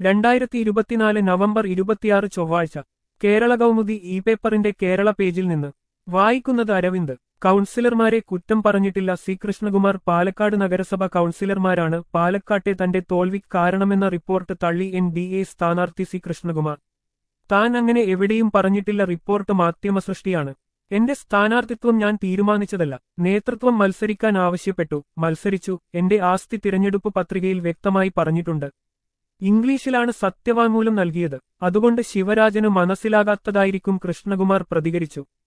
രണ്ടായിരത്തി ഇരുപത്തിനാല് നവംബർ ഇരുപത്തിയാറ് ചൊവ്വാഴ്ച കേരള കൗമുദി ഇ പേപ്പറിന്റെ കേരള പേജിൽ നിന്ന് വായിക്കുന്നത് അരവിന്ദ് കൗൺസിലർമാരെ കുറ്റം പറഞ്ഞിട്ടില്ല സി കൃഷ്ണകുമാർ പാലക്കാട് നഗരസഭ കൗൺസിലർമാരാണ് പാലക്കാട്ടെ തന്റെ തോൽവിക്ക് കാരണമെന്ന റിപ്പോർട്ട് തള്ളി എൻ ഡി എ സ്ഥാനാർത്ഥി സി കൃഷ്ണകുമാർ താൻ അങ്ങനെ എവിടെയും പറഞ്ഞിട്ടില്ല റിപ്പോർട്ട് മാധ്യമസൃഷ്ടിയാണ് എന്റെ സ്ഥാനാർത്ഥിത്വം ഞാൻ തീരുമാനിച്ചതല്ല നേതൃത്വം മത്സരിക്കാൻ ആവശ്യപ്പെട്ടു മത്സരിച്ചു എന്റെ ആസ്തി തിരഞ്ഞെടുപ്പ് പത്രികയിൽ വ്യക്തമായി പറഞ്ഞിട്ടുണ്ട് ഇംഗ്ലീഷിലാണ് സത്യവാങ്മൂലം നൽകിയത് അതുകൊണ്ട് ശിവരാജന് മനസ്സിലാകാത്തതായിരിക്കും കൃഷ്ണകുമാർ പ്രതികരിച്ചു